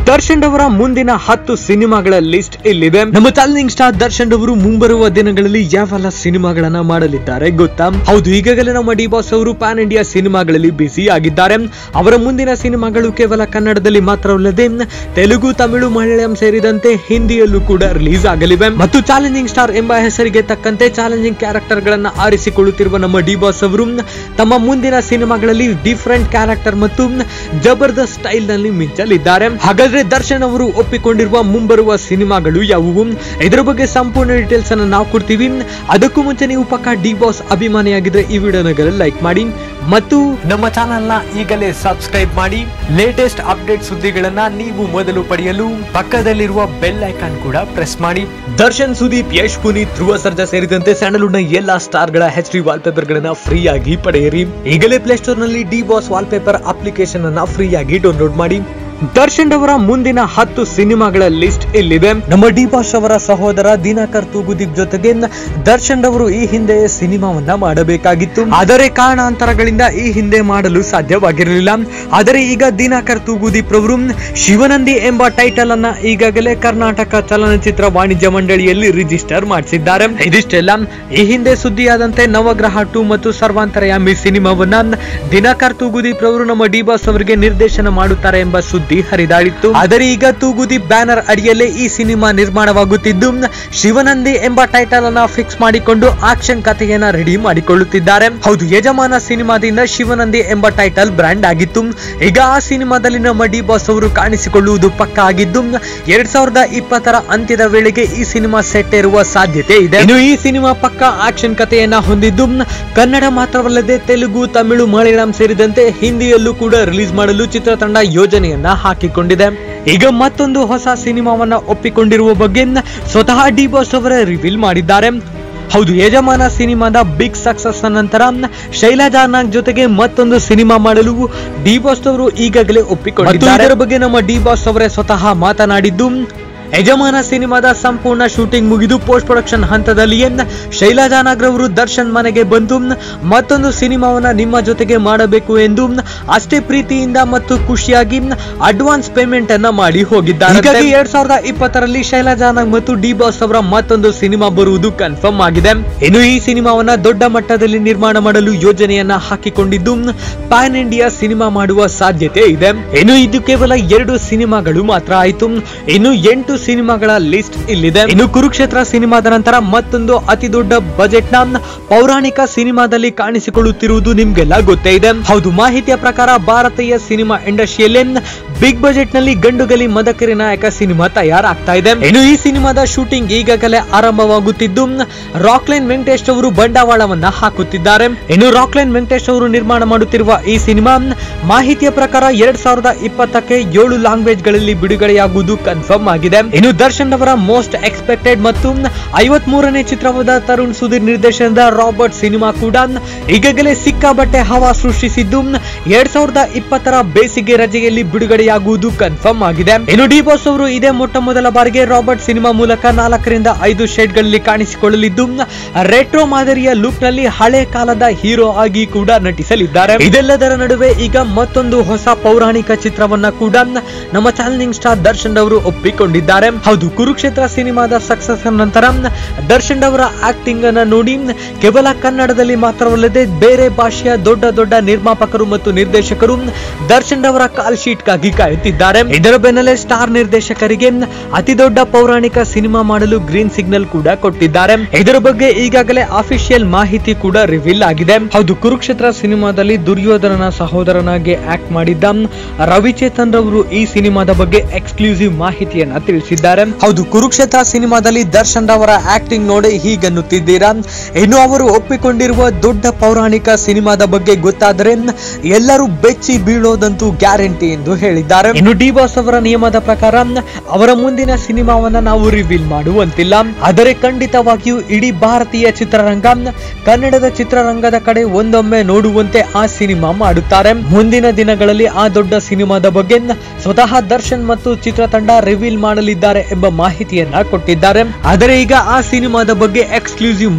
ದರ್ಶನ್ ಅವರ ಮುಂದಿನ ಹತ್ತು ಸಿನಿಮಾಗಳ ಲಿಸ್ಟ್ ಇಲ್ಲಿದೆ ನಮ್ಮ ಚಾಲೆಂಜಿಂಗ್ ಸ್ಟಾರ್ ದರ್ಶನ್ ಅವರು ಮುಂಬರುವ ದಿನಗಳಲ್ಲಿ ಯಾವೆಲ್ಲ ಸಿನಿಮಾಗಳನ್ನ ಮಾಡಲಿದ್ದಾರೆ ಗೊತ್ತಾ ಹೌದು ಈಗಾಗಲೇ ನಮ್ಮ ಡಿ ಬಾಸ್ ಅವರು ಪ್ಯಾನ್ ಇಂಡಿಯಾ ಸಿನಿಮಾಗಳಲ್ಲಿ ಬಿಸಿ ಆಗಿದ್ದಾರೆ ಅವರ ಮುಂದಿನ ಸಿನಿಮಾಗಳು ಕೇವಲ ಕನ್ನಡದಲ್ಲಿ ಮಾತ್ರವಲ್ಲದೆ ತೆಲುಗು ತಮಿಳು ಮಲಯಾಳಂ ಸೇರಿದಂತೆ ಹಿಂದಿಯಲ್ಲೂ ಕೂಡ ರಿಲೀಸ್ ಆಗಲಿವೆ ಮತ್ತು ಚಾಲೆಂಜಿಂಗ್ ಸ್ಟಾರ್ ಎಂಬ ಹೆಸರಿಗೆ ತಕ್ಕಂತೆ ಚಾಲೆಂಜಿಂಗ್ ಕ್ಯಾರೆಕ್ಟರ್ ಗಳನ್ನ ಆರಿಸಿಕೊಳ್ಳುತ್ತಿರುವ ನಮ್ಮ ಡಿ ಬಾಸ್ ಅವರು ತಮ್ಮ ಮುಂದಿನ ಸಿನಿಮಾಗಳಲ್ಲಿ ಡಿಫರೆಂಟ್ ಕ್ಯಾರೆಕ್ಟರ್ ಮತ್ತು ಜಬರ್ದಸ್ತ್ ಸ್ಟೈಲ್ ನಲ್ಲಿ ಮಿಂಚಲಿದ್ದಾರೆ ಹಾಗಾದ್ರೆ ದರ್ಶನ್ ಅವರು ಒಪ್ಪಿಕೊಂಡಿರುವ ಮುಂಬರುವ ಸಿನಿಮಾಗಳು ಯಾವುವು ಇದರ ಬಗ್ಗೆ ಸಂಪೂರ್ಣ ಡೀಟೇಲ್ಸ್ ಅನ್ನು ನಾವು ಕೊಡ್ತೀವಿ ಅದಕ್ಕೂ ಮುಂಚೆ ನೀವು ಪಕ್ಕ ಡಿ ಬಾಸ್ ಅಭಿಮಾನಿಯಾಗಿದ್ರೆ ಈ ವಿಡಿಯೋನ ಲೈಕ್ ಮಾಡಿ ಮತ್ತು ನಮ್ಮ ಚಾನೆಲ್ ನ ಈಗಲೇ ಸಬ್ಸ್ಕ್ರೈಬ್ ಮಾಡಿ ಲೇಟೆಸ್ಟ್ ಅಪ್ಡೇಟ್ ಸುದ್ದಿಗಳನ್ನ ನೀವು ಮೊದಲು ಪಡೆಯಲು ಪಕ್ಕದಲ್ಲಿರುವ ಬೆಲ್ ಐಕಾನ್ ಕೂಡ ಪ್ರೆಸ್ ಮಾಡಿ ದರ್ಶನ್ ಸುದೀಪ್ ಯಶ್ ಪುನೀತ್ ಧ್ರುವ ಸರ್ಜಾ ಸೇರಿದಂತೆ ಸ್ಯಾಂಡಲ್ವುಡ್ ನ ಎಲ್ಲಾ ಸ್ಟಾರ್ ಗಳ ಎಚ್ ಡಿ ವಾಲ್ ಪೇಪರ್ ಗಳನ್ನ ಫ್ರೀ ಆಗಿ ಪಡೆಯಿರಿ ಈಗಲೇ ಪ್ಲೇಸ್ಟೋರ್ ನಲ್ಲಿ D boss wallpaper application ಅನ್ನ ಫ್ರೀ ಆಗಿ ಡೌನ್ಲೋಡ್ ಮಾಡಿ ದರ್ಶನ್ ಅವರ ಮುಂದಿನ ಹತ್ತು ಸಿನಿಮಾಗಳ ಲಿಸ್ಟ್ ಇಲ್ಲಿದೆ ನಮ್ಮ ಡಿ ಬಾಸ್ ಅವರ ಸಹೋದರ ದಿನಕರ್ ತೂಗುದೀಪ್ ಜೊತೆಗೆ ದರ್ಶನ್ ಅವರು ಈ ಹಿಂದೆ ಸಿನಿಮಾವನ್ನ ಮಾಡಬೇಕಾಗಿತ್ತು ಆದರೆ ಕಾರಣಾಂತರಗಳಿಂದ ಈ ಹಿಂದೆ ಮಾಡಲು ಸಾಧ್ಯವಾಗಿರಲಿಲ್ಲ ಆದರೆ ಈಗ ದಿನಕರ್ ತೂಗುದೀಪ್ ರವರು ಶಿವನಂದಿ ಎಂಬ ಟೈಟಲ್ ಅನ್ನ ಈಗಾಗಲೇ ಕರ್ನಾಟಕ ಚಲನಚಿತ್ರ ವಾಣಿಜ್ಯ ಮಂಡಳಿಯಲ್ಲಿ ರಿಜಿಸ್ಟರ್ ಮಾಡಿಸಿದ್ದಾರೆ ಇದಿಷ್ಟೆಲ್ಲ ಈ ಹಿಂದೆ ಸುದ್ದಿಯಾದಂತೆ ನವಗ್ರಹ ಟು ಮತ್ತು ಸರ್ವಾಂತರಯಾಮಿ ಸಿನಿಮಾವನ್ನ ದಿನಕರ್ ತೂಗುದೀಪ್ ರವರು ನಮ್ಮ ಡಿ ಬಾಸ್ ಅವರಿಗೆ ನಿರ್ದೇಶನ ಮಾಡುತ್ತಾರೆ ಎಂಬ ಸುದ್ದಿ ಹರಿದಾಡಿತ್ತು ಆದರೆ ಈಗ ತೂಗುದೀಪ್ ಬ್ಯಾನರ್ ಅಡಿಯಲ್ಲೇ ಈ ಸಿನಿಮಾ ನಿರ್ಮಾಣವಾಗುತ್ತಿದ್ದು ಶಿವನಂದಿ ಎಂಬ ಟೈಟಲ್ ಅನ್ನ ಫಿಕ್ಸ್ ಮಾಡಿಕೊಂಡು ಆಕ್ಷನ್ ಕಥೆಯನ್ನ ರೆಡಿ ಮಾಡಿಕೊಳ್ಳುತ್ತಿದ್ದಾರೆ ಹೌದು ಯಜಮಾನ ಸಿನಿಮಾದಿಂದ ಶಿವನಂದಿ ಎಂಬ ಟೈಟಲ್ ಬ್ರ್ಯಾಂಡ್ ಆಗಿತ್ತು ಈಗ ಆ ಸಿನಿಮಾದಲ್ಲಿ ನಮ್ಮ ಡಿ ಬಾಸ್ ಅವರು ಕಾಣಿಸಿಕೊಳ್ಳುವುದು ಪಕ್ಕ ಆಗಿದ್ದು ಎರಡ್ ಸಾವಿರದ ಇಪ್ಪತ್ತರ ಅಂತ್ಯದ ವೇಳೆಗೆ ಈ ಸಿನಿಮಾ ಸೆಟ್ ಇರುವ ಸಾಧ್ಯತೆ ಇದೆ ಇನ್ನು ಈ ಸಿನಿಮಾ ಪಕ್ಕ ಆಕ್ಷನ್ ಕಥೆಯನ್ನ ಹೊಂದಿದ್ದು ಕನ್ನಡ ಮಾತ್ರವಲ್ಲದೆ ತೆಲುಗು ತಮಿಳು ಮಲಯಾಳಂ ಸೇರಿದಂತೆ ಹಿಂದಿಯಲ್ಲೂ ಕೂಡ ರಿಲೀಸ್ ಮಾಡಲು ಚಿತ್ರತಂಡ ಯೋಜನೆಯನ್ನ ಹಾಕಿಕೊಂಡಿದೆ ಈಗ ಮತ್ತೊಂದು ಹೊಸ ಸಿನಿಮಾವನ್ನ ಒಪ್ಪಿಕೊಂಡಿರುವ ಬಗ್ಗೆ ಸ್ವತಃ ಡಿ ಬಾಸ್ ಅವರೇ ರಿವೀಲ್ ಮಾಡಿದ್ದಾರೆ ಹೌದು ಯಜಮಾನ ಸಿನಿಮಾದ ಬಿಗ್ ಸಕ್ಸಸ್ ನಂತರ ಶೈಲಜಾ ನಾಗ್ ಜೊತೆಗೆ ಮತ್ತೊಂದು ಸಿನಿಮಾ ಮಾಡಲು ಡಿ ಬಾಸ್ ಅವರು ಈಗಾಗಲೇ ಒಪ್ಪಿಕೊಂಡಿದ್ದಾರೆ ಇದರ ಬಗ್ಗೆ ನಮ್ಮ ಡಿ ಬಾಸ್ ಅವರೇ ಸ್ವತಃ ಮಾತನಾಡಿದ್ದು ಯಜಮಾನ ಸಿನಿಮಾದ ಸಂಪೂರ್ಣ ಶೂಟಿಂಗ್ ಮುಗಿದು ಪೋಸ್ಟ್ ಪ್ರೊಡಕ್ಷನ್ ಹಂತದಲ್ಲಿಯೇ ಶೈಲಜಾ ನಾಗ್ರವರು ದರ್ಶನ್ ಮನೆಗೆ ಬಂದು ಮತ್ತೊಂದು ಸಿನಿಮಾವನ್ನ ನಿಮ್ಮ ಜೊತೆಗೆ ಮಾಡಬೇಕು ಎಂದು ಅಷ್ಟೇ ಪ್ರೀತಿಯಿಂದ ಮತ್ತು ಖುಷಿಯಾಗಿ ಅಡ್ವಾನ್ಸ್ ಪೇಮೆಂಟ್ ಅನ್ನ ಮಾಡಿ ಹೋಗಿದ್ದಾರೆ ಹೀಗಾಗಿ ಎರಡ್ ಸಾವಿರದ ಇಪ್ಪತ್ತರಲ್ಲಿ ಶೈಲಜಾ ನಾಗ್ ಮತ್ತು ಡಿ ಬಾಸ್ ಅವರ ಮತ್ತೊಂದು ಸಿನಿಮಾ ಬರುವುದು ಕನ್ಫರ್ಮ್ ಆಗಿದೆ ಇನ್ನು ಈ ಸಿನಿಮಾವನ್ನ ದೊಡ್ಡ ಮಟ್ಟದಲ್ಲಿ ನಿರ್ಮಾಣ ಮಾಡಲು ಯೋಜನೆಯನ್ನ ಹಾಕಿಕೊಂಡಿದ್ದು ಪ್ಯಾನ್ ಇಂಡಿಯಾ ಸಿನಿಮಾ ಮಾಡುವ ಸಾಧ್ಯತೆ ಇದೆ ಇನ್ನು ಇದು ಕೇವಲ ಎರಡು ಸಿನಿಮಾಗಳು ಮಾತ್ರ ಆಯಿತು ಇನ್ನು ಎಂಟು ಸಿನಿಮಾಗಳ ಲಿಸ್ಟ್ ಇಲ್ಲಿದೆ ಇನ್ನು ಕುರುಕ್ಷೇತ್ರ ಸಿನಿಮಾದ ನಂತರ ಮತ್ತೊಂದು ಅತಿ ದೊಡ್ಡ ಬಜೆಟ್ ನ ಪೌರಾಣಿಕ ಸಿನಿಮಾದಲ್ಲಿ ಕಾಣಿಸಿಕೊಳ್ಳುತ್ತಿರುವುದು ನಿಮ್ಗೆಲ್ಲ ಗೊತ್ತೇ ಇದೆ ಹೌದು ಮಾಹಿತಿಯ ಪ್ರಕಾರ ಭಾರತೀಯ ಸಿನಿಮಾ ಇಂಡಸ್ಟ್ರಿಯಲ್ಲಿ ಬಿಗ್ ಬಜೆಟ್ ನಲ್ಲಿ ಗಂಡುಗಲಿ ಮದಕರಿ ನಾಯಕ ಸಿನಿಮಾ ತಯಾರಾಗ್ತಾ ಇದೆ ಇನ್ನು ಈ ಸಿನಿಮಾದ ಶೂಟಿಂಗ್ ಈಗಾಗಲೇ ಆರಂಭವಾಗುತ್ತಿದ್ದು ರಾಕ್ಲೈನ್ ವೆಂಕಟೇಶ್ ಅವರು ಬಂಡವಾಳವನ್ನ ಹಾಕುತ್ತಿದ್ದಾರೆ ಇನ್ನು ರಾಕ್ಲೈನ್ ವೆಂಕಟೇಶ್ ಅವರು ನಿರ್ಮಾಣ ಮಾಡುತ್ತಿರುವ ಈ ಸಿನಿಮಾ ಮಾಹಿತಿಯ ಪ್ರಕಾರ ಎರಡ್ ಸಾವಿರದ ಇಪ್ಪತ್ತಕ್ಕೆ ಏಳು ಲ್ಯಾಂಗ್ವೇಜ್ ಗಳಲ್ಲಿ ಬಿಡುಗಡೆಯಾಗುವುದು ಕನ್ಫರ್ಮ್ ಆಗಿದೆ ಇನ್ನು ದರ್ಶನ್ ಅವರ ಮೋಸ್ಟ್ ಎಕ್ಸ್ಪೆಕ್ಟೆಡ್ ಮತ್ತು ಐವತ್ ಮೂರನೇ ಚಿತ್ರವಾದ ತರುಣ್ ಸುಧೀರ್ ನಿರ್ದೇಶನದ ರಾಬರ್ಟ್ ಸಿನಿಮಾ ಕೂಡ ಈಗಾಗಲೇ ಸಿಕ್ಕಾಬಟ್ಟೆ ಹವಾ ಸೃಷ್ಟಿಸಿದ್ದು ಎರಡ್ ಸಾವಿರದ ಇಪ್ಪತ್ತರ ಬೇಸಿಗೆ ರಜೆಯಲ್ಲಿ ಬಿಡುಗಡೆಯಾಗುವುದು ಕನ್ಫರ್ಮ್ ಆಗಿದೆ ಇನ್ನು ಡಿ ಬಾಸ್ ಅವರು ಇದೇ ಮೊಟ್ಟ ಮೊದಲ ಬಾರಿಗೆ ರಾಬರ್ಟ್ ಸಿನಿಮಾ ಮೂಲಕ ನಾಲ್ಕರಿಂದ ಐದು ಶೇಡ್ಗಳಲ್ಲಿ ಕಾಣಿಸಿಕೊಳ್ಳಲಿದ್ದು ರೆಟ್ರೋ ಮಾದರಿಯ ಲುಕ್ ನಲ್ಲಿ ಹಳೆ ಕಾಲದ ಹೀರೋ ಆಗಿ ಕೂಡ ನಟಿಸಲಿದ್ದಾರೆ ಇದೆಲ್ಲದರ ನಡುವೆ ಈಗ ಮತ್ತೊಂದು ಹೊಸ ಪೌರಾಣಿಕ ಚಿತ್ರವನ್ನ ಕೂಡ ನಮ್ಮ ಚಾಲೆಂಜಿಂಗ್ ಸ್ಟಾರ್ ದರ್ಶನ್ ಅವರು ಒಪ್ಪಿಕೊಂಡಿದ್ದಾರೆ ಹೌದು ಕುರುಕ್ಷೇತ್ರ ಸಿನಿಮಾದ ಸಕ್ಸಸ್ ನಂತರ ದರ್ಶನ್ ಅವರ ಆಕ್ಟಿಂಗ್ ಅನ್ನ ನೋಡಿ ಕೇವಲ ಕನ್ನಡದಲ್ಲಿ ಮಾತ್ರವಲ್ಲದೆ ಬೇರೆ ಭಾಷೆಯ ದೊಡ್ಡ ದೊಡ್ಡ ನಿರ್ಮಾಪಕರು ಮತ್ತು ನಿರ್ದೇಶಕರು ದರ್ಶನ್ ಅವರ ಕಾಲ್ ಶೀಟ್ ಗಾಗಿ ಕಾಯುತ್ತಿದ್ದಾರೆ ಇದರ ಬೆನ್ನಲ್ಲೇ ಸ್ಟಾರ್ ನಿರ್ದೇಶಕರಿಗೆ ಅತಿ ದೊಡ್ಡ ಪೌರಾಣಿಕ ಸಿನಿಮಾ ಮಾಡಲು ಗ್ರೀನ್ ಸಿಗ್ನಲ್ ಕೂಡ ಕೊಟ್ಟಿದ್ದಾರೆ ಇದರ ಬಗ್ಗೆ ಈಗಾಗಲೇ ಅಫಿಷಿಯಲ್ ಮಾಹಿತಿ ಕೂಡ ರಿವೀಲ್ ಆಗಿದೆ ಹೌದು ಕುರುಕ್ಷೇತ್ರ ಸಿನಿಮಾದಲ್ಲಿ ದುರ್ಯೋಧನನ ಸಹೋದರನಾಗಿ ಆಕ್ಟ್ ಮಾಡಿದ್ದ ರವಿಚೇತನ್ ರವರು ಈ ಸಿನಿಮಾದ ಬಗ್ಗೆ ಎಕ್ಸ್ಕ್ಲೂಸಿವ್ ಮಾಹಿತಿಯನ್ನ ತಿಳಿಸಿದ್ದಾರೆ ಹೌದು ಕುರುಕ್ಷೇತ್ರ ಸಿನಿಮಾದಲ್ಲಿ ದರ್ಶನ್ ಅವರ ಆಕ್ಟಿಂಗ್ ನೋಡಿ ಹೀಗನ್ನುತ್ತಿದ್ದೀರಾ ಇನ್ನು ಅವರು ಒಪ್ಪಿಕೊಂಡಿರುವ ದೊಡ್ಡ ಪೌರಾಣಿಕ ಸಿನಿಮಾದ ಬಗ್ಗೆ ಗೊತ್ತಾದರೆ ಎಲ್ಲರೂ ಬೆಚ್ಚಿ ಬೀಳೋದಂತೂ ಗ್ಯಾರಂಟಿ ಎಂದು ಹೇಳಿದ್ದಾರೆ ಇನ್ನು ಡಿ ಬಾಸ್ ಅವರ ನಿಯಮದ ಪ್ರಕಾರ ಅವರ ಮುಂದಿನ ಸಿನಿಮಾವನ್ನ ನಾವು ರಿವೀಲ್ ಮಾಡುವಂತಿಲ್ಲ ಆದರೆ ಖಂಡಿತವಾಗಿಯೂ ಇಡೀ ಭಾರತೀಯ ಚಿತ್ರರಂಗ ಕನ್ನಡದ ಚಿತ್ರರಂಗದ ಕಡೆ ಒಂದೊಮ್ಮೆ ನೋಡುವಂತೆ ಆ ಸಿನಿಮಾ ಮಾಡುತ್ತಾರೆ ಮುಂದಿನ ದಿನಗಳಲ್ಲಿ ಆ ದೊಡ್ಡ ಸಿನಿಮಾದ ಬಗ್ಗೆ ಸ್ವತಃ ದರ್ಶನ್ ಮತ್ತು ಚಿತ್ರತಂಡ ರಿವೀಲ್ ಮಾಡಲಿದ್ದಾರೆ ಎಂಬ ಮಾಹಿತಿಯನ್ನ ಕೊಟ್ಟಿದ್ದಾರೆ ಆದರೆ ಈಗ ಆ ಸಿನಿಮಾದ ಬಗ್ಗೆ ಎಕ್ಸ್ಕ್ಲೂಸಿವ್ ಮಾಹಿತಿ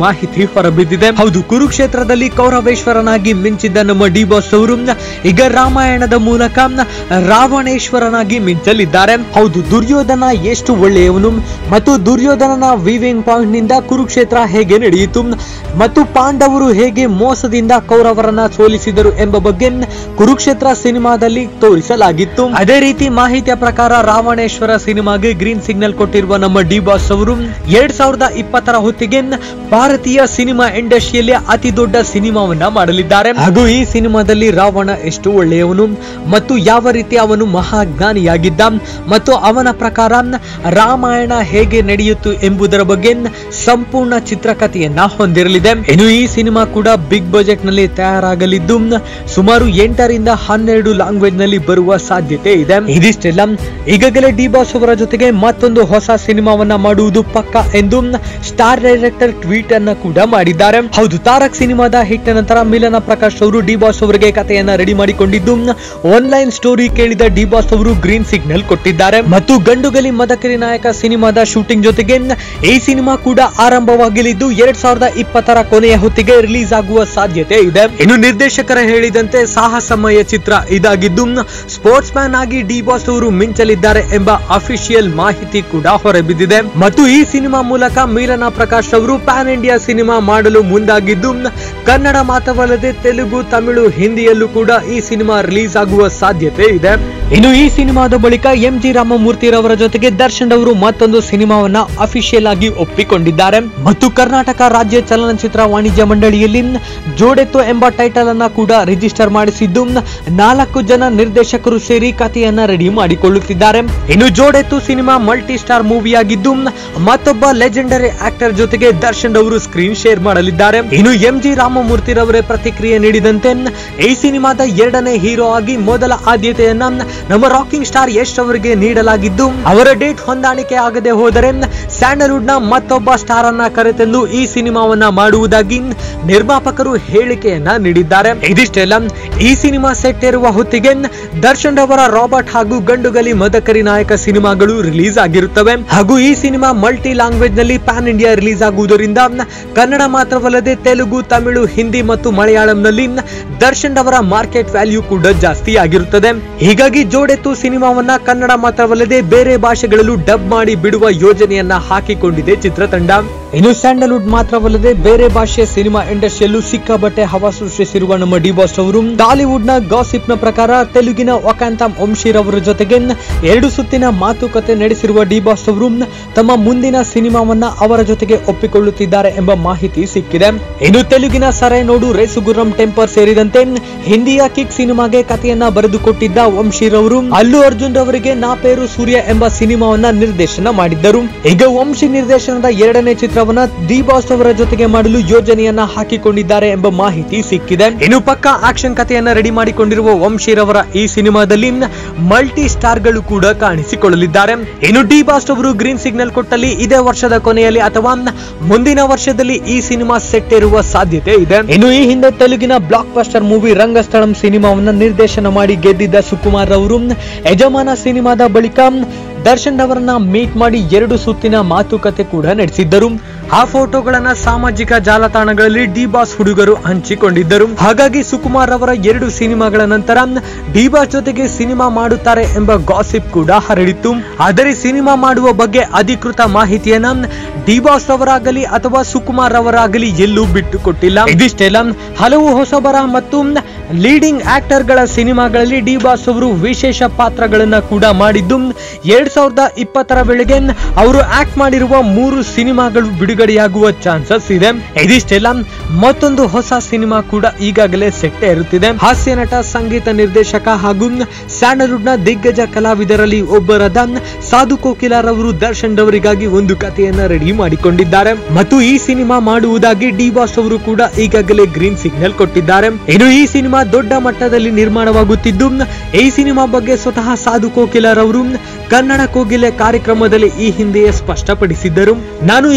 ಹೊರಬಿದ್ದಿದೆ ಹೌದು ಕುರುಕ್ಷೇತ್ರದಲ್ಲಿ ಕೌರವೇಶ್ವರನಾಗಿ ಮಿಂಚಿದ್ದ ನಮ್ಮ ಡಿ ಬಾಸ್ ಅವರು ಈಗ ರಾಮಾಯಣದ ಮೂಲಕ ರಾವಣೇಶ್ವರನಾಗಿ ಮಿಂಚಲಿದ್ದಾರೆ ಹೌದು ದುರ್ಯೋಧನ ಎಷ್ಟು ಒಳ್ಳೆಯವನು ಮತ್ತು ದುರ್ಯೋಧನನ ವಿವಿಂಗ್ ಪಾಯಿಂಟ್ ನಿಂದ ಕುರುಕ್ಷೇತ್ರ ಹೇಗೆ ನಡೆಯಿತು ಮತ್ತು ಪಾಂಡವರು ಹೇಗೆ ಮೋಸದಿಂದ ಕೌರವರನ್ನ ಸೋಲಿಸಿದರು ಎಂಬ ಬಗ್ಗೆ ಕುರುಕ್ಷೇತ್ರ ಸಿನಿಮಾದಲ್ಲಿ ತೋರಿಸಲಾಗಿತ್ತು ಅದೇ ರೀತಿ ಮಾಹಿತಿಯ ಪ್ರಕಾರ ರಾವಣೇಶ್ವರ ಸಿನಿಮಾಗೆ ಗ್ರೀನ್ ಸಿಗ್ನಲ್ ಕೊಟ್ಟಿರುವ ನಮ್ಮ ಡಿ ಬಾಸ್ ಅವರು ಎರಡ್ ಸಾವಿರದ ಇಪ್ಪತ್ತರ ಹೊತ್ತಿಗೆ ಭಾರತೀಯ ಸಿನಿಮಾ ಇಂಡಸ್ಟ್ರಿಯಲ್ಲಿ ಅತಿ ದೊಡ್ಡ ಸಿನಿಮಾವನ್ನ ಮಾಡಲಿದ್ದಾರೆ ಹಾಗೂ ಈ ಸಿನಿಮಾದಲ್ಲಿ ರಾವಣ ಎಷ್ಟು ಒಳ್ಳೆಯವನು ಮತ್ತು ಯಾವ ರೀತಿ ಅವನು ಮಹಾಜ್ಞಾನಿಯಾಗಿದ್ದ ಮತ್ತು ಅವನ ಪ್ರಕಾರ ರಾಮಾಯಣ ಹೇಗೆ ನಡೆಯಿತು ಎಂಬುದರ ಬಗ್ಗೆ ಸಂಪೂರ್ಣ ಚಿತ್ರಕಥೆಯನ್ನ ಹೊಂದಿರಲಿದೆ ಇನ್ನು ಈ ಸಿನಿಮಾ ಕೂಡ ಬಿಗ್ ಬಜೆಟ್ ನಲ್ಲಿ ತಯಾರಾಗಲಿದ್ದು ಸುಮಾರು ಎಂಟರಿಂದ ಹನ್ನೆರಡು ಲ್ಯಾಂಗ್ವೇಜ್ ನಲ್ಲಿ ಬರುವ ಸಾಧ್ಯತೆ ಇದೆ ಇದಿಷ್ಟೆಲ್ಲ ಈಗಾಗಲೇ ಡಿ ಬಾಸ್ ಅವರ ಜೊತೆಗೆ ಮತ್ತೊಂದು ಹೊಸ ಸಿನಿಮಾವನ್ನ ಮಾಡುವುದು ಪಕ್ಕ ಎಂದು ಸ್ಟಾರ್ ಡೈರೆಕ್ಟರ್ ಟ್ವೀಟ್ ಅನ್ನ ಕೂಡ ಮಾಡಿದ್ದಾರೆ ಹೌದು ತಾರಕ್ ಸಿನಿಮಾದ ಹಿಟ್ ನಂತರ ಮಿಲನ ಪ್ರಕಾಶ್ ಅವರು ಡಿ ಬಾಸ್ ಅವರಿಗೆ ಕಥೆಯನ್ನ ರೆಡಿ ಮಾಡಿಕೊಂಡಿದ್ದು ಆನ್ಲೈನ್ ಸ್ಟೋರಿ ಕೇಳಿದ ಡಿ ಬಾಸ್ ಅವರು ಗ್ರೀನ್ ಸಿಗ್ನಲ್ ಕೊಟ್ಟಿದ್ದಾರೆ ಮತ್ತು ಗಂಡುಗಲಿ ಮದಕರಿ ನಾಯಕ ಸಿನಿಮಾದ ಶೂಟಿಂಗ್ ಜೊತೆಗೆ ಈ ಸಿನಿಮಾ ಕೂಡ ಆರಂಭವಾಗಲಿದ್ದು ಎರಡ್ ಸಾವಿರದ ಇಪ್ಪತ್ತರ ಕೊನೆಯ ಹೊತ್ತಿಗೆ ರಿಲೀಸ್ ಆಗುವ ಸಾಧ್ಯತೆ ಇದೆ ಇನ್ನು ನಿರ್ದೇಶಕರ ಹೇಳಿದಂತೆ ಸಾಹಸಮಯ ಚಿತ್ರ ಇದಾಗಿದ್ದು ಸ್ಪೋರ್ಟ್ಸ್ ಮ್ಯಾನ್ ಆಗಿ ಡಿ ಬಾಸ್ ಅವರು ಮಿಂಚಲಿದ್ದಾರೆ ಎಂಬ ಅಫಿಷಿಯಲ್ ಮಾಹಿತಿ ಕೂಡ ಹೊರಬಿದ್ದಿದೆ ಮತ್ತು ಈ ಸಿನಿಮಾ ಮೂಲಕ ಮೀಲನ ಪ್ರಕಾಶ್ ಅವರು ಪ್ಯಾನ್ ಇಂಡಿಯಾ ಸಿನಿಮಾ ಮಾಡಲು ಮುಂದಾಗಿದ್ದು ಕನ್ನಡ ಮಾತ್ರವಲ್ಲದೆ ತೆಲುಗು ತಮಿಳು ಹಿಂದಿಯಲ್ಲೂ ಕೂಡ ಈ ಸಿನಿಮಾ ರಿಲೀಸ್ ಆಗುವ ಸಾಧ್ಯತೆ ಇದೆ ಇನ್ನು ಈ ಸಿನಿಮಾದ ಬಳಿಕ ಎಂ ಜಿ ರಾಮಮೂರ್ತಿರವರ ಜೊತೆಗೆ ದರ್ಶನ್ ಅವರು ಮತ್ತೊಂದು ಸಿನಿಮಾವನ್ನ ಅಫಿಷಿಯಲ್ ಆಗಿ ಒಪ್ಪಿಕೊಂಡಿದ್ದಾರೆ ಮತ್ತು ಕರ್ನಾಟಕ ರಾಜ್ಯ ಚಲನಚಿತ್ರ ವಾಣಿಜ್ಯ ಮಂಡಳಿಯಲ್ಲಿ ಜೋಡೆತ್ತು ಎಂಬ ಟೈಟಲ್ ಅನ್ನ ಕೂಡ ರಿಜಿಸ್ಟರ್ ಮಾಡಿಸಿದ್ದು ನಾಲ್ಕು ಜನ ನಿರ್ದೇಶಕರು ಸೇರಿ ಕಥೆಯನ್ನ ರೆಡಿ ಮಾಡಿಕೊಳ್ಳುತ್ತಿದ್ದಾರೆ ಇನ್ನು ಜೋಡೆತ್ತು ಸಿನಿಮಾ ಮಲ್ಟಿ ಸ್ಟಾರ್ ಮೂವಿಯಾಗಿದ್ದು ಮತ್ತೊಬ್ಬ ಲೆಜೆಂಡರಿ ಆಕ್ಟರ್ ಜೊತೆಗೆ ದರ್ಶನ್ ಅವರು ಸ್ಕ್ರೀನ್ ಶೇರ್ ಮಾಡಲಿದ್ದಾರೆ ಇನ್ನು ಎಂ ಜಿ ರಾಮಮೂರ್ತಿರವರೇ ಪ್ರತಿಕ್ರಿಯೆ ನೀಡಿದಂತೆ ಈ ಸಿನಿಮಾದ ಎರಡನೇ ಹೀರೋ ಆಗಿ ಮೊದಲ ಆದ್ಯತೆಯನ್ನ ನಮ್ಮ ರಾಕಿಂಗ್ ಸ್ಟಾರ್ ಯಶ್ ಅವರಿಗೆ ನೀಡಲಾಗಿದ್ದು ಅವರ ಡೇಟ್ ಹೊಂದಾಣಿಕೆ ಆಗದೆ ಹೋದರೆ ಸ್ಯಾಂಡಲ್ವುಡ್ ನ ಮತ್ತೊಬ್ಬ ಸ್ಟಾರ್ ಅನ್ನ ಕರೆತಂದು ಈ ಸಿನಿಮಾವನ್ನ ಮಾಡುವುದಾಗಿ ನಿರ್ಮಾಪಕರು ಹೇಳಿಕೆಯನ್ನ ನೀಡಿದ್ದಾರೆ ಇದಿಷ್ಟೆಲ್ಲ ಈ ಸಿನಿಮಾ ಸೆಟ್ ಇರುವ ಹೊತ್ತಿಗೆ ದರ್ಶನ್ ಅವರ ರಾಬರ್ಟ್ ಹಾಗೂ ಗಂಡುಗಲಿ ಮದಕರಿ ನಾಯಕ ಸಿನಿಮಾಗಳು ರಿಲೀಸ್ ಆಗಿರುತ್ತವೆ ಹಾಗೂ ಈ ಸಿನಿಮಾ ಮಲ್ಟಿ ಲ್ಯಾಂಗ್ವೇಜ್ ನಲ್ಲಿ ಪ್ಯಾನ್ ಇಂಡಿಯಾ ರಿಲೀಸ್ ಆಗುವುದರಿಂದ ಕನ್ನಡ ಮಾತ್ರವಲ್ಲದೆ ತೆಲುಗು ತಮಿಳು ಹಿಂದಿ ಮತ್ತು ಮಲಯಾಳಂನಲ್ಲಿ ದರ್ಶನ್ ಅವರ ಮಾರ್ಕೆಟ್ ವ್ಯಾಲ್ಯೂ ಕೂಡ ಜಾಸ್ತಿ ಆಗಿರುತ್ತದೆ ಹೀಗಾಗಿ ಜೋಡೆತ್ತು ಸಿನಿಮಾವನ್ನ ಕನ್ನಡ ಮಾತ್ರವಲ್ಲದೆ ಬೇರೆ ಭಾಷೆಗಳಲ್ಲೂ ಡಬ್ ಮಾಡಿ ಬಿಡುವ ಯೋಜನೆಯನ್ನ ಹಾಕಿಕೊಂಡಿದೆ ಚಿತ್ರತಂಡ ಇನ್ನು ಸ್ಯಾಂಡಲ್ವುಡ್ ಮಾತ್ರವಲ್ಲದೆ ಬೇರೆ ಭಾಷೆಯ ಸಿನಿಮಾ ಇಂಡಸ್ಟ್ರಿಯಲ್ಲೂ ಸಿಕ್ಕಾಬಟ್ಟೆ ಹವಾ ಸೃಷ್ಟಿಸಿರುವ ನಮ್ಮ ಡಿ ಬಾಸ್ ಅವರು ಟಾಲಿವುಡ್ ನ ಗಾಸಿಪ್ ನ ಪ್ರಕಾರ ತೆಲುಗಿನ ವಕಾಂತ ವಂಶೀರ್ ಅವರ ಜೊತೆಗೆ ಎರಡು ಸುತ್ತಿನ ಮಾತುಕತೆ ನಡೆಸಿರುವ ಡಿ ಬಾಸ್ ಅವರು ತಮ್ಮ ಮುಂದಿನ ಸಿನಿಮಾವನ್ನ ಅವರ ಜೊತೆಗೆ ಒಪ್ಪಿಕೊಳ್ಳುತ್ತಿದ್ದಾರೆ ಎಂಬ ಮಾಹಿತಿ ಸಿಕ್ಕಿದೆ ಇನ್ನು ತೆಲುಗಿನ ಸರೈ ನೋಡು ರೇಸುಗುರ್ರಂ ಟೆಂಪರ್ ಸೇರಿದಂತೆ ಹಿಂದಿಯ ಕಿಕ್ ಸಿನಿಮಾಗೆ ಕಥೆಯನ್ನ ಬರೆದುಕೊಟ್ಟಿದ್ದ ವಂಶೀರ್ ಅವರು ಅಲ್ಲು ಅರ್ಜುನ್ ಅವರಿಗೆ ನಾ ಪೇರು ಸೂರ್ಯ ಎಂಬ ಸಿನಿಮಾವನ್ನ ನಿರ್ದೇಶನ ಮಾಡಿದ್ದರು ಈಗ ವಂಶಿ ನಿರ್ದೇಶನದ ಎರಡನೇ ಚಿತ್ರವನ್ನ ಡಿ ಬಾಸ್ ಅವರ ಜೊತೆಗೆ ಮಾಡಲು ಯೋಜನೆಯನ್ನ ಹಾಕಿಕೊಂಡಿದ್ದಾರೆ ಎಂಬ ಮಾಹಿತಿ ಸಿಕ್ಕಿದೆ ಇನ್ನು ಪಕ್ಕ ಆಕ್ಷನ್ ಕಥೆಯನ್ನ ರೆಡಿ ಮಾಡಿಕೊಂಡಿರುವ ವಂಶೀರ್ ಅವರ ಈ ಸಿನಿಮಾದಲ್ಲಿ ಮಲ್ಟಿ ಸ್ಟಾರ್ ಗಳು ಕೂಡ ಕಾಣಿಸಿಕೊಳ್ಳಲಿದ್ದಾರೆ ಇನ್ನು ಡಿ ಬಾಸ್ ಅವರು ಗ್ರೀನ್ ಸಿಗ್ನಲ್ ಕೊಟ್ಟಲ್ಲಿ ಇದೇ ವರ್ಷದ ಕೊನೆಯಲ್ಲಿ ಅಥವಾ ಮುಂದಿನ ವರ್ಷದಲ್ಲಿ ಈ ಸಿನಿಮಾ ಸೆಟ್ ಇರುವ ಸಾಧ್ಯತೆ ಇದೆ ಇನ್ನು ಈ ಹಿಂದೆ ತೆಲುಗಿನ ಬ್ಲಾಕ್ ಬಸ್ಟರ್ ಮೂವಿ ರಂಗಸ್ಥಳಂ ಸಿನಿಮಾವನ್ನ ನಿರ್ದೇಶನ ಮಾಡಿ ಗೆದ್ದಿದ್ದ ಸುಕುಮಾರ್ ಅವರು ಯಜಮಾನ ಸಿನಿಮಾದ ಬಳಿಕ ದರ್ಶನ್ ಅವರನ್ನ ಮೀಟ್ ಮಾಡಿ ಎರಡು ಸುತ್ತಿನ ಮಾತುಕತೆ ಕೂಡ ನಡೆಸಿದ್ದರು ಆ ಫೋಟೋಗಳನ್ನ ಸಾಮಾಜಿಕ ಜಾಲತಾಣಗಳಲ್ಲಿ ಡಿ ಬಾಸ್ ಹುಡುಗರು ಹಂಚಿಕೊಂಡಿದ್ದರು ಹಾಗಾಗಿ ಸುಕುಮಾರ್ ಅವರ ಎರಡು ಸಿನಿಮಾಗಳ ನಂತರ ಡಿ ಬಾಸ್ ಜೊತೆಗೆ ಸಿನಿಮಾ ಮಾಡುತ್ತಾರೆ ಎಂಬ ಗಾಸಿಪ್ ಕೂಡ ಹರಡಿತ್ತು ಆದರೆ ಸಿನಿಮಾ ಮಾಡುವ ಬಗ್ಗೆ ಅಧಿಕೃತ ಮಾಹಿತಿಯನ್ನ ಡಿ ಬಾಸ್ ಅವರಾಗಲಿ ಅಥವಾ ಸುಕುಮಾರ್ ಅವರಾಗಲಿ ಎಲ್ಲೂ ಬಿಟ್ಟು ಕೊಟ್ಟಿಲ್ಲ ಇದಿಷ್ಟೆಲ್ಲ ಹಲವು ಹೊಸಬರ ಮತ್ತು ಲೀಡಿಂಗ್ ಆಕ್ಟರ್ ಗಳ ಸಿನಿಮಾಗಳಲ್ಲಿ ಡಿ ಬಾಸ್ ಅವರು ವಿಶೇಷ ಪಾತ್ರಗಳನ್ನ ಕೂಡ ಮಾಡಿದ್ದು ಎರಡ್ ಸಾವಿರದ ಇಪ್ಪತ್ತರ ವೇಳೆಗೆ ಅವರು ಆಕ್ಟ್ ಮಾಡಿರುವ ಮೂರು ಸಿನಿಮಾಗಳು ಬಿಡುಗಡೆಯಾಗುವ ಚಾನ್ಸಸ್ ಇದೆ ಇದಿಷ್ಟೆಲ್ಲ ಮತ್ತೊಂದು ಹೊಸ ಸಿನಿಮಾ ಕೂಡ ಈಗಾಗಲೇ ಸೆಟ್ ಇರುತ್ತಿದೆ ಹಾಸ್ಯ ನಟ ಸಂಗೀತ ನಿರ್ದೇಶಕ ಹಾಗೂ ಸ್ಯಾಂಡಲ್ವುಡ್ ನ ದಿಗ್ಗಜ ಕಲಾವಿದರಲ್ಲಿ ಒಬ್ಬರಾದ ಸಾಧು ಕೋಕಿಲಾರ್ ಅವರು ದರ್ಶನ್ ಅವರಿಗಾಗಿ ಒಂದು ಕಥೆಯನ್ನ ರೆಡಿ ಮಾಡಿಕೊಂಡಿದ್ದಾರೆ ಮತ್ತು ಈ ಸಿನಿಮಾ ಮಾಡುವುದಾಗಿ ಡಿ ಬಾಸ್ ಅವರು ಕೂಡ ಈಗಾಗಲೇ ಗ್ರೀನ್ ಸಿಗ್ನಲ್ ಕೊಟ್ಟಿದ್ದಾರೆ ಇನ್ನು ಈ ಸಿನಿಮಾ ದೊಡ್ಡ ಮಟ್ಟದಲ್ಲಿ ನಿರ್ಮಾಣವಾಗುತ್ತಿದ್ದು ಈ ಸಿನಿಮಾ ಬಗ್ಗೆ ಸ್ವತಃ ಸಾಧು ಕೋಕಿಲಾರ್ ಅವರು ಕನ್ನಡ ಕೋಗಿಲೆ ಕಾರ್ಯಕ್ರಮದಲ್ಲಿ ಈ ಹಿಂದೆಯೇ ಸ್ಪಷ್ಟಪಡಿಸಿದ್ದರು ನಾನು ಈಗಾಗಲೇ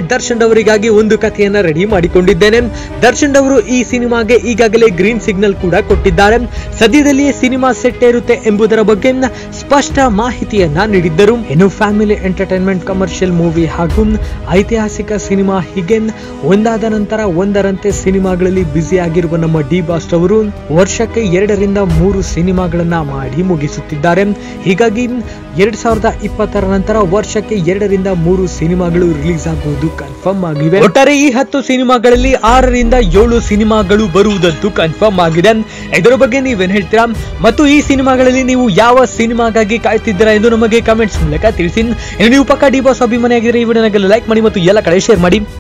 ದರ್ಶನ್ ಅವರಿಗಾಗಿ ಒಂದು ಕಥೆಯನ್ನ ರೆಡಿ ಮಾಡಿಕೊಂಡಿದ್ದೇನೆ ದರ್ಶನ್ ಅವರು ಈ ಸಿನಿಮಾಗೆ ಈಗಾಗಲೇ ಗ್ರೀನ್ ಸಿಗ್ನಲ್ ಕೂಡ ಕೊಟ್ಟಿದ್ದಾರೆ ಸದ್ಯದಲ್ಲಿಯೇ ಸಿನಿಮಾ ಸೆಟ್ ಇರುತ್ತೆ ಎಂಬುದರ ಬಗ್ಗೆ ಸ್ಪಷ್ಟ ಮಾಹಿತಿಯನ್ನ ನೀಡಿದ್ದರು ಇನ್ನು ಫ್ಯಾಮಿಲಿ ಎಂಟರ್ಟೈನ್ಮೆಂಟ್ ಕಮರ್ಷಿಯಲ್ ಮೂವಿ ಹಾಗೂ ಐತಿಹಾಸಿಕ ಸಿನಿಮಾ ಹೀಗೆ ಒಂದಾದ ನಂತರ ಒಂದರಂತೆ ಸಿನಿಮಾಗಳಲ್ಲಿ ಬ್ಯುಸಿ ಆಗಿರುವ ನಮ್ಮ ಡಿ ಬಾಸ್ ಅವರು ವರ್ಷಕ್ಕೆ ಎರಡರಿಂದ ಮೂರು ಸಿನಿಮಾಗಳನ್ನ ಮಾಡಿ ಮುಗಿಸುತ್ತಿದ್ದಾರೆ ಹೀಗಾಗಿ ಎರಡ್ ಸಾವಿರದ ಇಪ್ಪತ್ತರ ನಂತರ ವರ್ಷಕ್ಕೆ ಎರಡರಿಂದ ಮೂರು ಸಿನಿಮಾಗಳು ರಿಲೀಸ್ ಆಗುವುದು ಕನ್ಫರ್ಮ್ ಆಗಿವೆ ಒಟ್ಟಾರೆ ಈ ಹತ್ತು ಸಿನಿಮಾಗಳಲ್ಲಿ ಆರರಿಂದ ಏಳು ಸಿನಿಮಾಗಳು ಬರುವುದಂತೂ ಕನ್ಫರ್ಮ್ ಆಗಿದೆ ಇದರ ಬಗ್ಗೆ ನೀವೇನ್ ಹೇಳ್ತೀರಾ ಮತ್ತು ಈ ಸಿನಿಮಾಗಳಲ್ಲಿ ನೀವು ಯಾವ ಸಿನಿಮಾಗಾಗಿ ಕಾಯ್ತಿದ್ದೀರಾ ಎಂದು ನಮಗೆ ಕಮೆಂಟ್ಸ್ ಮೂಲಕ ತಿಳಿಸಿ ಇನ್ನು ನೀವು ಪಕ್ಕ ಡಿ ಬಾಸ್ ಅಭಿಮಾನಿ ಆಗಿದ್ರೆ ಈ ವಿಡಿಯೋನಾಗೆಲ್ಲ ಲೈಕ್ ಮಾಡಿ ಮತ್ತು ಎಲ್ಲ ಕಡೆ ಶೇರ್ ಮಾಡಿ